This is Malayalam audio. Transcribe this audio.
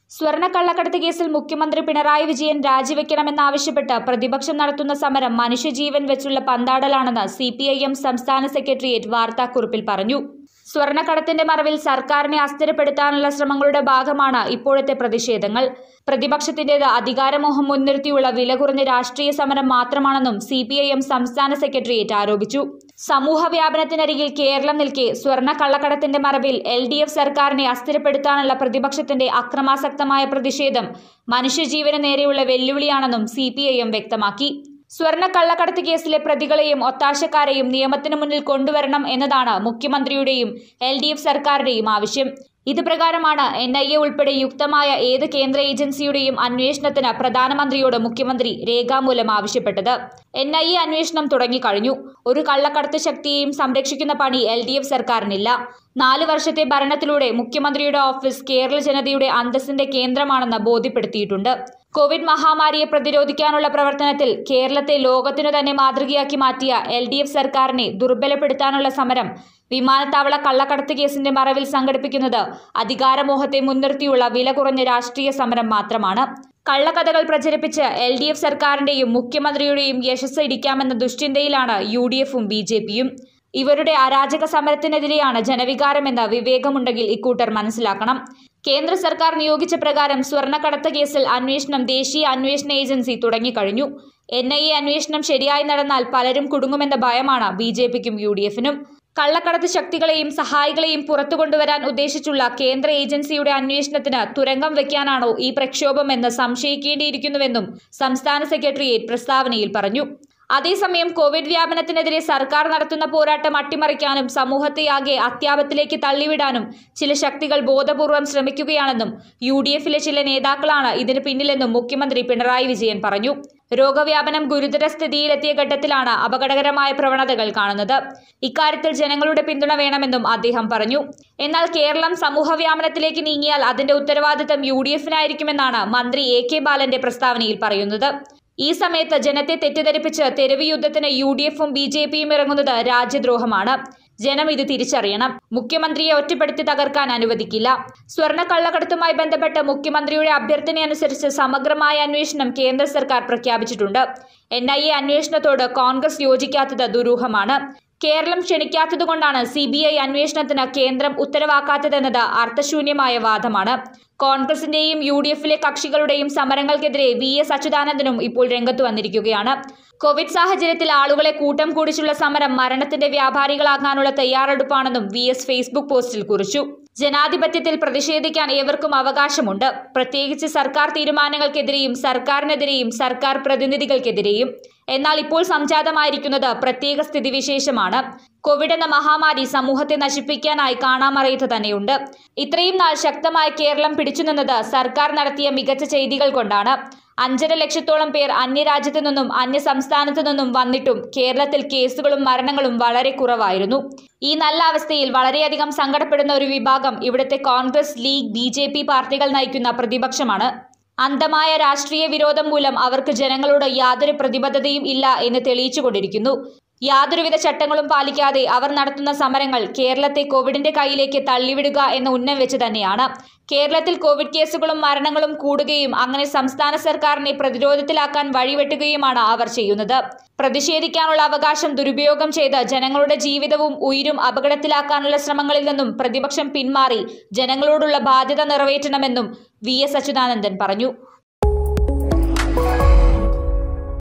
സ്വർണ്ണക്കള്ളക്കടത്ത് കേസിൽ മുഖ്യമന്ത്രി പിണറായി വിജയൻ രാജിവെക്കണമെന്നാവശ്യപ്പെട്ട് പ്രതിപക്ഷം നടത്തുന്ന സമരം മനുഷ്യജീവൻ വെച്ചുള്ള പന്താടലാണെന്ന് സി സംസ്ഥാന സെക്രട്ടേറിയറ്റ് വാർത്താക്കുറിപ്പിൽ പറഞ്ഞു സ്വർണ്ണക്കടത്തിന്റെ മറവിൽ സർക്കാരിനെ അസ്ഥിരപ്പെടുത്താനുള്ള ശ്രമങ്ങളുടെ ഭാഗമാണ് ഇപ്പോഴത്തെ പ്രതിഷേധങ്ങൾ പ്രതിപക്ഷത്തിന്റേത് അധികാരമോഹം മുൻനിർത്തിയുള്ള വില കുറഞ്ഞ രാഷ്ട്രീയ സമരം മാത്രമാണെന്നും സി സംസ്ഥാന സെക്രട്ടേറിയറ്റ് ആരോപിച്ചു സമൂഹ വ്യാപനത്തിനരികിൽ കേരളം നിൽക്കെ സ്വർണ്ണ കള്ളക്കടത്തിന്റെ മറവിൽ എൽ ഡി എഫ് സർക്കാരിനെ അസ്ഥിരപ്പെടുത്താനുള്ള പ്രതിപക്ഷത്തിന്റെ അക്രമാസക്തമായ പ്രതിഷേധം മനുഷ്യജീവന് നേരെയുള്ള വെല്ലുവിളിയാണെന്നും സി വ്യക്തമാക്കി സ്വർണ്ണ കള്ളക്കടത്ത് കേസിലെ പ്രതികളെയും ഒത്താശക്കാരെയും നിയമത്തിന് മുന്നിൽ കൊണ്ടുവരണം എന്നതാണ് മുഖ്യമന്ത്രിയുടെയും എൽ ഡി എഫ് സർക്കാരുടെയും ആവശ്യം ഇത് പ്രകാരമാണ് എൻ ഐ എ ഉൾപ്പെടെ യുക്തമായ ഏത് കേന്ദ്ര ഏജൻസിയുടെയും അന്വേഷണത്തിന് പ്രധാനമന്ത്രിയോട് മുഖ്യമന്ത്രി രേഖാമൂലം ആവശ്യപ്പെട്ടത് എൻ ഐ എ അന്വേഷണം തുടങ്ങിക്കഴിഞ്ഞു ഒരു കള്ളക്കടത്ത് ശക്തിയെയും സംരക്ഷിക്കുന്ന പണി എൽ ഡി എഫ് സർക്കാരിനില്ല നാല് വർഷത്തെ ഭരണത്തിലൂടെ മുഖ്യമന്ത്രിയുടെ ഓഫീസ് കേരള ജനതയുടെ അന്തസ്സിന്റെ കേന്ദ്രമാണെന്ന് ബോധ്യപ്പെടുത്തിയിട്ടുണ്ട് കോവിഡ് മഹാമാരിയെ പ്രതിരോധിക്കാനുള്ള പ്രവർത്തനത്തിൽ കേരളത്തെ ലോകത്തിനു തന്നെ മാതൃകയാക്കി മാറ്റിയ എൽ ഡി എഫ് സർക്കാരിനെ ദുർബലപ്പെടുത്താനുള്ള സമരം വിമാനത്താവള കള്ളക്കടത്ത് കേസിന്റെ മറവിൽ സംഘടിപ്പിക്കുന്നത് അധികാരമോഹത്തെ മുൻനിർത്തിയുള്ള വില കുറഞ്ഞ രാഷ്ട്രീയ സമരം മാത്രമാണ് കള്ളക്കഥകൾ പ്രചരിപ്പിച്ച് എൽ ഡി എഫ് സർക്കാരിന്റെയും മുഖ്യമന്ത്രിയുടെയും യശസ് ഇടിക്കാമെന്ന ദുശ്ചിന്തയിലാണ് യു ഡി എഫും ബി ജെ പിയും ഇവരുടെ അരാജക സമരത്തിനെതിരെയാണ് ജനവികാരമെന്ന് വിവേകമുണ്ടെങ്കിൽ ഇക്കൂട്ടർ മനസ്സിലാക്കണം കേന്ദ്ര സർക്കാർ നിയോഗിച്ച പ്രകാരം സ്വർണ്ണക്കടത്ത് കേസിൽ അന്വേഷണം ദേശീയ അന്വേഷണ ഏജൻസി തുടങ്ങിക്കഴിഞ്ഞു എൻ ഐ എ അന്വേഷണം ശരിയായി നടന്നാൽ പലരും കുടുങ്ങുമെന്ന ഭയമാണ് ബി ജെ പിക്കും യു ഡി എഫിനും കള്ളക്കടത്ത് ശക്തികളെയും സഹായികളെയും പുറത്തു കൊണ്ടുവരാൻ ഉദ്ദേശിച്ചുള്ള കേന്ദ്ര ഏജൻസിയുടെ അന്വേഷണത്തിന് തുരങ്കം വെക്കാനാണോ ഈ പ്രക്ഷോഭമെന്ന് സംശയിക്കേണ്ടിയിരിക്കുന്നുവെന്നും സംസ്ഥാന സെക്രട്ടേറിയറ്റ് പ്രസ്താവനയിൽ പറഞ്ഞു അതേസമയം കോവിഡ് വ്യാപനത്തിനെതിരെ സർക്കാർ നടത്തുന്ന പോരാട്ടം അട്ടിമറിക്കാനും സമൂഹത്തെയാകെ അത്യാപത്തിലേക്ക് തള്ളിവിടാനും ചില ശക്തികൾ ബോധപൂർവം ശ്രമിക്കുകയാണെന്നും യു ഡി എഫിലെ ചില നേതാക്കളാണ് ഇതിന് പിന്നിലെന്നും മുഖ്യമന്ത്രി പിണറായി വിജയൻ പറഞ്ഞു രോഗവ്യാപനം ഗുരുതര സ്ഥിതിയിലെത്തിയ ഘട്ടത്തിലാണ് അപകടകരമായ പ്രവണതകൾ കാണുന്നത് ഇക്കാര്യത്തിൽ ജനങ്ങളുടെ പിന്തുണ വേണമെന്നും അദ്ദേഹം പറഞ്ഞു എന്നാൽ കേരളം സമൂഹ വ്യാപനത്തിലേക്ക് നീങ്ങിയാൽ അതിന്റെ ഉത്തരവാദിത്തം യു ഡി എഫിനായിരിക്കുമെന്നാണ് മന്ത്രി എ കെ ബാലന്റെ പ്രസ്താവനയിൽ പറയുന്നത് ഈ സമയത്ത് ജനത്തെ തെറ്റിദ്ധരിപ്പിച്ച് തെരുവ് യുദ്ധത്തിന് യു ഡി എഫും ബി ജെ പിയും ഇറങ്ങുന്നത് രാജ്യദ്രോഹമാണ് ജനം ഇത് തിരിച്ചറിയണം മുഖ്യമന്ത്രിയെ ഒറ്റപ്പെടുത്തി തകർക്കാൻ അനുവദിക്കില്ല സ്വർണ്ണ കള്ളക്കടത്തുമായി ബന്ധപ്പെട്ട് മുഖ്യമന്ത്രിയുടെ അഭ്യർത്ഥനയനുസരിച്ച് സമഗ്രമായ അന്വേഷണം കേന്ദ്ര സർക്കാർ പ്രഖ്യാപിച്ചിട്ടുണ്ട് എൻ ഐ എ അന്വേഷണത്തോട് കോൺഗ്രസ് യോജിക്കാത്തത് ദുരൂഹമാണ് കേരളം ക്ഷണിക്കാത്തതുകൊണ്ടാണ് സി ബി ഐ അന്വേഷണത്തിന് കേന്ദ്രം ഉത്തരവാക്കാത്തതെന്നത് അർത്ഥശൂന്യമായ വാദമാണ് കോൺഗ്രസിന്റെയും യു ഡി എഫിലെ കക്ഷികളുടെയും സമരങ്ങൾക്കെതിരെ വി എസ് അച്യുതാനന്ദനും ഇപ്പോൾ രംഗത്ത് വന്നിരിക്കുകയാണ് കോവിഡ് സാഹചര്യത്തിൽ ആളുകളെ കൂട്ടം കൂടിച്ചുള്ള സമരം മരണത്തിന്റെ വ്യാപാരികളാകാനുള്ള തയ്യാറെടുപ്പാണെന്നും വി എസ് ഫേസ്ബുക്ക് പോസ്റ്റിൽ കുറിച്ചു ജനാധിപത്യത്തിൽ പ്രതിഷേധിക്കാൻ ഏവർക്കും അവകാശമുണ്ട് പ്രത്യേകിച്ച് സർക്കാർ തീരുമാനങ്ങൾക്കെതിരെയും സർക്കാരിനെതിരെയും സർക്കാർ പ്രതിനിധികൾക്കെതിരെയും എന്നാൽ ഇപ്പോൾ സംജാതമായിരിക്കുന്നത് പ്രത്യേക സ്ഥിതിവിശേഷമാണ് കോവിഡ് എന്ന മഹാമാരി സമൂഹത്തെ നശിപ്പിക്കാനായി കാണാമറയത്ത് തന്നെയുണ്ട് ഇത്രയും നാൾ ശക്തമായ കേരളം പിടിച്ചുനിന്നത് സർക്കാർ നടത്തിയ മികച്ച ചെയ്തികൾ കൊണ്ടാണ് അഞ്ചര ലക്ഷത്തോളം പേർ അന്യരാജ്യത്തു നിന്നും അന്യ സംസ്ഥാനത്തു നിന്നും വന്നിട്ടും കേരളത്തിൽ കേസുകളും മരണങ്ങളും വളരെ കുറവായിരുന്നു ഈ നല്ല അവസ്ഥയിൽ വളരെയധികം സങ്കടപ്പെടുന്ന ഒരു വിഭാഗം ഇവിടുത്തെ കോൺഗ്രസ് ലീഗ് ബി പാർട്ടികൾ നയിക്കുന്ന പ്രതിപക്ഷമാണ് അന്ധമായ രാഷ്ട്രീയ വിരോധം മൂലം അവർക്ക് ജനങ്ങളോട് യാതൊരു പ്രതിബദ്ധതയും ഇല്ല എന്ന് തെളിയിച്ചുകൊണ്ടിരിക്കുന്നു യാതൊരുവിധ ചട്ടങ്ങളും പാലിക്കാതെ അവർ നടത്തുന്ന സമരങ്ങൾ കേരളത്തെ കോവിഡിന്റെ കയ്യിലേക്ക് തള്ളിവിടുക എന്ന ഉന്നം വെച്ച് തന്നെയാണ് കേരളത്തിൽ കോവിഡ് കേസുകളും മരണങ്ങളും കൂടുകയും അങ്ങനെ സംസ്ഥാന സർക്കാരിനെ പ്രതിരോധത്തിലാക്കാൻ വഴിവെട്ടുകയുമാണ് അവർ ചെയ്യുന്നത് പ്രതിഷേധിക്കാനുള്ള അവകാശം ദുരുപയോഗം ചെയ്ത് ജനങ്ങളുടെ ജീവിതവും ഉയിരും അപകടത്തിലാക്കാനുള്ള ശ്രമങ്ങളിൽ നിന്നും പ്രതിപക്ഷം പിന്മാറി ജനങ്ങളോടുള്ള ബാധ്യത നിറവേറ്റണമെന്നും വി എസ് അച്യുതാനന്ദൻ പറഞ്ഞു